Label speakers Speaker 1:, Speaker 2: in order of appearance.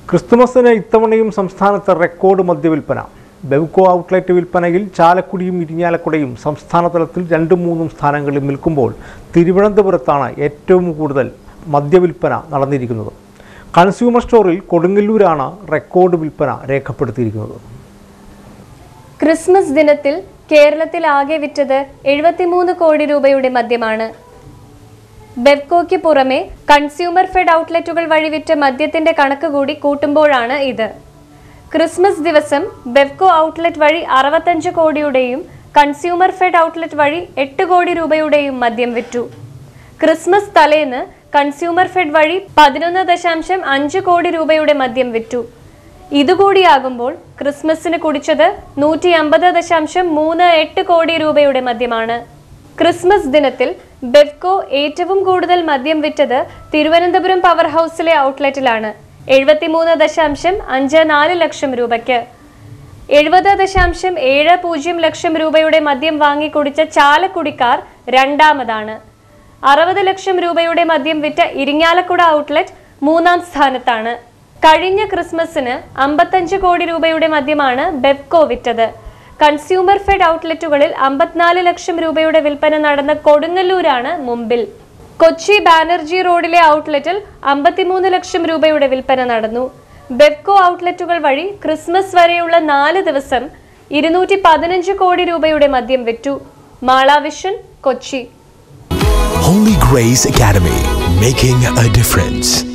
Speaker 1: ക്രിസ്തുമസിന് ഇത്തവണയും സംസ്ഥാനത്ത് റെക്കോർഡ് മദ്യവിൽപ്പന ബെവ്കോ ഔട്ട്ലെറ്റ് വിൽപ്പനയിൽ ചാലക്കുടിയും ഇരിഞ്ഞാലക്കുടയും സംസ്ഥാന തലത്തിൽ രണ്ടും മൂന്നും സ്ഥാനങ്ങളിൽ നിൽക്കുമ്പോൾ തിരുവനന്തപുരത്താണ് ഏറ്റവും കൂടുതൽ മദ്യവിൽപ്പന നടന്നിരിക്കുന്നത് കൺസ്യൂമർ സ്റ്റോറിൽ കൊടുങ്ങല്ലൂരാണ് റെക്കോർഡ് വിൽപ്പന രേഖപ്പെടുത്തിയിരിക്കുന്നത്
Speaker 2: ക്രിസ്മസ് ദിനത്തിൽ കേരളത്തിൽ ആകെ വിറ്റത് എഴുപത്തിമൂന്ന് കോടി രൂപയുടെ മദ്യമാണ് ബെവ്കോയ്ക്ക് പുറമെ കൺസ്യൂമർ ഫെഡ് ഔട്ട്ലെറ്റുകൾ വഴി വിറ്റ മദ്യത്തിന്റെ കണക്ക് കൂടി കൂട്ടുമ്പോഴാണ് ഇത് ക്രിസ്മസ് ദിവസം ബെവ്കോ ഔട്ട്ലെറ്റ് വഴി അറുപത്തഞ്ച് കോടിയുടെയും കൺസ്യൂമർ ഫെഡ് ഔട്ട്ലെറ്റ് വഴി എട്ട് കോടി രൂപയുടെയും മദ്യം വിറ്റു ക്രിസ്മസ് തലേന്ന് കൺസ്യൂമർ ഫെഡ് വഴി പതിനൊന്ന് ദശാംശം അഞ്ച് കോടി രൂപയുടെ മദ്യം വിറ്റു ഇതുകൂടിയാകുമ്പോൾ ക്രിസ്മസിന് കുടിച്ചത് നൂറ്റി അമ്പത് ദശാംശം മൂന്ന് എട്ട് കോടി രൂപയുടെ മദ്യമാണ് ക്രിസ്മസ് ദിനത്തിൽ ബെവ്കോ ഏറ്റവും കൂടുതൽ മദ്യം വിറ്റത് തിരുവനന്തപുരം പവർ ഹൗസിലെ ഔട്ട്ലെറ്റിലാണ് എഴുപത്തിമൂന്ന് ദശാംശം അഞ്ച് നാല് ലക്ഷം രൂപയ്ക്ക് എഴുപത് ദശാംശം ഏഴ് പൂജ്യം ലക്ഷം രൂപയുടെ മദ്യം വാങ്ങി കുടിച്ച ചാലക്കുടിക്കാർ രണ്ടാമതാണ് അറുപത് ലക്ഷം രൂപയുടെ മദ്യം വിറ്റ ഇരിങ്ങാലക്കുട ഔട്ട്ലെറ്റ് മൂന്നാം സ്ഥാനത്താണ് കഴിഞ്ഞ ക്രിസ്മസിന് അമ്പത്തഞ്ച് കോടി രൂപയുടെ മദ്യമാണ് ബെവ്കോ വിറ്റത് കൺസ്യൂമർ ഫെഡ് ഔട്ട്ലെറ്റുകളിൽ അമ്പത്തിനാല് ലക്ഷം രൂപയുടെ വിൽപ്പന നടന്ന കൊടുങ്ങല്ലൂരാണ് മുമ്പിൽ കൊച്ചി ബാനർജി റോഡിലെ ഔട്ട്ലെറ്റിൽ അമ്പത്തിമൂന്ന് ലക്ഷം രൂപയുടെ വിൽപ്പന നടന്നു ബെവ്കോ ഔട്ട്ലെറ്റുകൾ വഴി ക്രിസ്മസ് വരെയുള്ള നാല് ദിവസം ഇരുന്നൂറ്റി പതിനഞ്ച് കോടി രൂപയുടെ മദ്യം വിറ്റു Mala Vision Kochi
Speaker 3: Holy Grace Academy, making a difference.